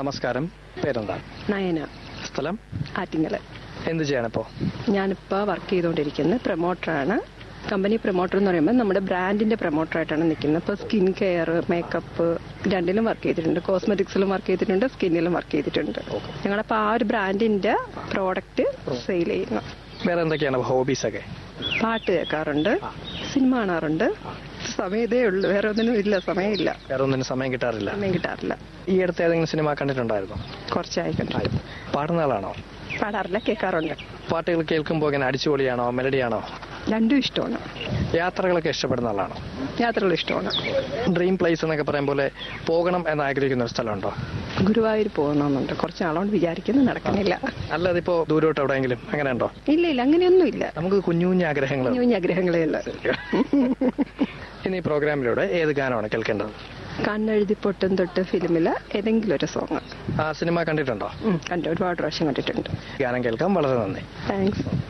നമസ്കാരം പേരെന്താണ് നയന സ്ഥലം ആറ്റിങ്ങൽ എന്ത് ചെയ്യണിപ്പോ ഞാനിപ്പോൾ വർക്ക് ചെയ്തുകൊണ്ടിരിക്കുന്നത് പ്രൊമോട്ടറാണ് കമ്പനി പ്രൊമോട്ടർ എന്ന് പറയുമ്പോൾ നമ്മുടെ ബ്രാൻഡിന്റെ പ്രൊമോട്ടറായിട്ടാണ് നിൽക്കുന്നത് ഇപ്പോൾ സ്കിൻ കെയർ മേക്കപ്പ് രണ്ടിലും വർക്ക് ചെയ്തിട്ടുണ്ട് കോസ്മെറ്റിക്സിലും വർക്ക് ചെയ്തിട്ടുണ്ട് സ്കിന്നിലും വർക്ക് ചെയ്തിട്ടുണ്ട് ഞങ്ങളപ്പോൾ ആ ഒരു ബ്രാൻഡിന്റെ പ്രോഡക്റ്റ് സെയിൽ ചെയ്യുന്നു വേറെ എന്തൊക്കെയാണ് ഹോബീസ് ഒക്കെ പാട്ട് കേൾക്കാറുണ്ട് സിനിമ കാണാറുണ്ട് സമയം ഇതേ ഉള്ളൂ വേറെ ഒന്നിനും ഇല്ല സമയമില്ല വേറെ ഒന്നിനും സമയം കിട്ടാറില്ല സമയം കിട്ടാറില്ല ഈ അടുത്ത് ഏതെങ്കിലും സിനിമ കണ്ടിട്ടുണ്ടായിരുന്നോ കുറച്ചായി കണ്ടിട്ട് പാടുന്ന ആളാണോ പാടാറില്ല കേൾക്കാറുണ്ട് പാട്ടുകൾ കേൾക്കുമ്പോൾ ഇങ്ങനെ അടിച്ചുപൊളിയാണോ മെലഡിയാണോ രണ്ടും ഇഷ്ടമാണ് യാത്രകളൊക്കെ ഇഷ്ടപ്പെടുന്ന ആളാണോ യാത്രകൾ ഇഷ്ടമാണ് ഡ്രീം പ്ലേസ് എന്നൊക്കെ പറയും പോലെ പോകണം എന്ന് ആഗ്രഹിക്കുന്ന ഒരു സ്ഥലമുണ്ടോ ഗുരുവായൂർ പോകുന്നുണ്ട് കുറച്ച് നാളുകൊണ്ട് വിചാരിക്കുന്നു നടക്കുന്നില്ല അല്ലാതെ ഇപ്പോ ദൂരോട്ട് എവിടെയെങ്കിലും അങ്ങനെ ഉണ്ടോ ഇല്ല ഇല്ല അങ്ങനെയൊന്നും ഇല്ല നമുക്ക് കുഞ്ഞു കുഞ്ഞു ആഗ്രഹങ്ങൾ കുഞ്ഞു കുഞ്ഞു ആഗ്രഹങ്ങളേ ഉള്ളൂ ഇനി ഈ പ്രോഗ്രാമിലൂടെ ഏത് ഗാനമാണ് കേൾക്കേണ്ടത് കണ്ണെഴുതി പൊട്ടും തൊട്ട് ഫിലിമില് ഏതെങ്കിലും ഒരു സോങ് ആ സിനിമ കണ്ടിട്ടുണ്ടോ കണ്ടു ഒരുപാട് പ്രാവശ്യം കണ്ടിട്ടുണ്ട് ഗാനം കേൾക്കാൻ വളരെ നന്ദി താങ്ക്സ്